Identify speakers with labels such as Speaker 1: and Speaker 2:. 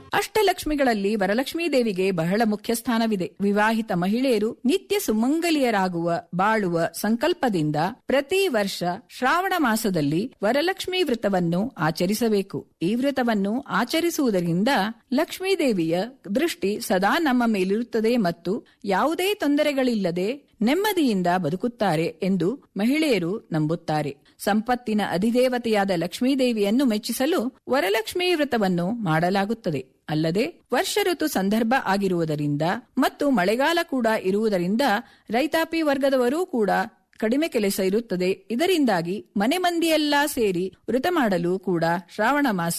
Speaker 1: ಅಷ್ಟಲಕ್ಷ್ಮಿಗಳಲ್ಲಿ ವರಲಕ್ಷ್ಮೀ ದೇವಿಗೆ ಬಹಳ ಮುಖ್ಯ ಸ್ಥಾನವಿದೆ ವಿವಾಹಿತ ಮಹಿಳೆಯರು ನಿತ್ಯ ಸುಮಂಗಲಿಯರಾಗುವ ಬಾಳುವ ಸಂಕಲ್ಪದಿಂದ ಪ್ರತಿ ವರ್ಷ ಶ್ರಾವಣ ಮಾಸದಲ್ಲಿ ವರಲಕ್ಷ್ಮೀ ವ್ರತವನ್ನು ಆಚರಿಸಬೇಕು ಈ ವ್ರತವನ್ನು ಆಚರಿಸುವುದರಿಂದ ಲಕ್ಷ್ಮೀ ದೇವಿಯ ದೃಷ್ಟಿ ಸದಾ ನಮ್ಮ ಮೇಲಿರುತ್ತದೆ ಮತ್ತು ಯಾವುದೇ ತೊಂದರೆಗಳಿಲ್ಲದೆ ನೆಮ್ಮದಿಯಿಂದ ಬದುಕುತ್ತಾರೆ ಎಂದು ಮಹಿಳೆಯರು ನಂಬುತ್ತಾರೆ ಸಂಪತ್ತಿನ ಅಧಿದೇವತೆಯಾದ ಲಕ್ಷ್ಮೀದೇವಿಯನ್ನು ಮೆಚ್ಚಿಸಲು ವರಲಕ್ಷ್ಮೀ ವ್ರತವನ್ನು ಮಾಡಲಾಗುತ್ತದೆ ಅಲ್ಲದೆ ವರ್ಷ ಋತು ಸಂದರ್ಭ ಆಗಿರುವುದರಿಂದ ಮತ್ತು ಮಳೆಗಾಲ ಕೂಡ ಇರುವುದರಿಂದ ರೈತಾಪಿ ವರ್ಗದವರೂ ಕೂಡ ಕಡಿಮೆ ಕೆಲಸ ಇರುತ್ತದೆ ಇದರಿಂದಾಗಿ ಮನೆ ಮಂದಿಯೆಲ್ಲಾ ಸೇರಿ ವ್ರತ ಮಾಡಲು ಕೂಡ ಶ್ರಾವಣ ಮಾಸ